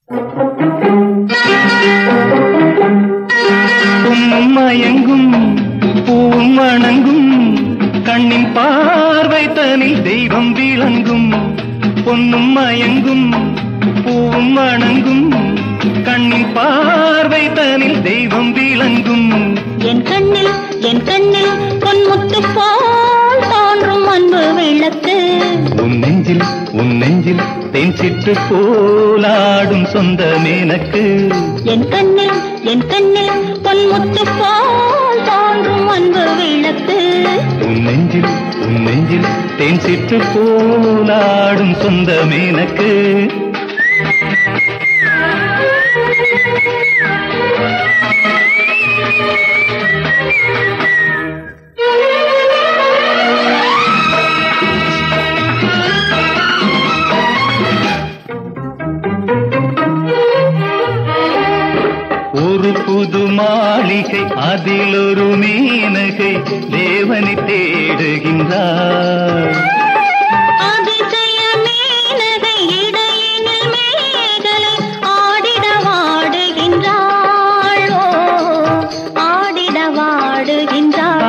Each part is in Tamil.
பொன்னும் மயங்கும் பூவும் வணங்கும் கண்ணின் பார்வை தனில் தெய்வம் விளங்கும் பொன்னும் மயங்கும் பூவும் வணங்கும் கண்ணின் பார்வை தனில் தெய்வம் விளங்கும் என் கண்ணில் என் கண்ணில் பொன்முத்து போல் தோன்றும் அன்பு விளக்கு உன் நெஞ்சில் உன் நெஞ்சில் தேன் சிட்டு போலாடும் சொந்தமேனக்கு என் கண்ணில் என் கண்ணில் பொன்முத்து போல் தோன்றும் அன்பு விளக்கு உன் நெஞ்சில் உன் நெஞ்சில் தேன் சிட்டு போலாடும் சொந்தமேனக்கு ஒரு புது மாளிகை அதில் ஒரு மேனகை தேவனை தேடுகின்றார் அதிசய மேனகை இடையினில் மேகலை ஆடிட வாடுகின்றாள் ஓ, ஆடிட வாடுகின்றாள்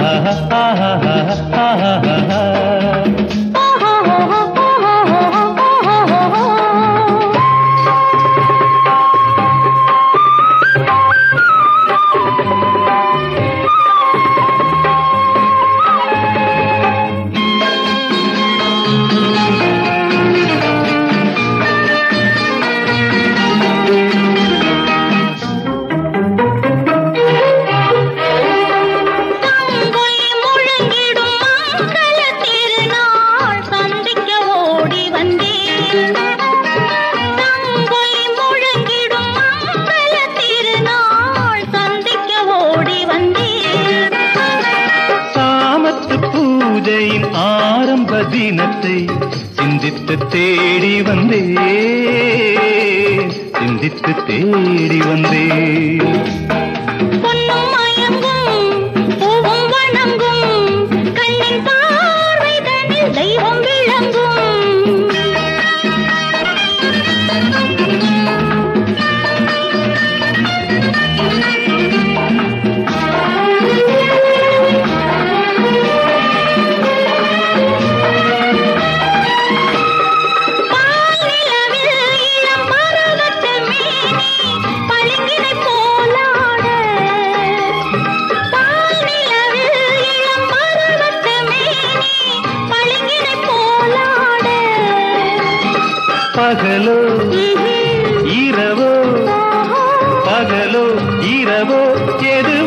தங்கொலி முழங்கிடும் மங்கள திருநாள் சந்திக்க ஓடி வந்தேன் தங்கொலி முழங்கிடும் மங்கள திருநாள் சந்திக்க ஓடி வந்தேன் சாமத்து பூஜையின் ஆரம்ப தினத்தை சிந்தித்து தேடி வந்தே சிந்தித்து தேடி வந்தே பொன்னும் மயங்கும் பூவும் வணங்கும் கண்ணின் பார்வை தனில் தெய்வம் விளங்கும் பால்நிலவில் இளம் மரகட்டு மேனி பளிங்கினைப் போலாட. பால்நிலவில் இளம் மரகட்டு மேனி பளிங்கினைப் போலாட. பகலோ இரவோ ஓஹோ, பகலோ இரவோ எது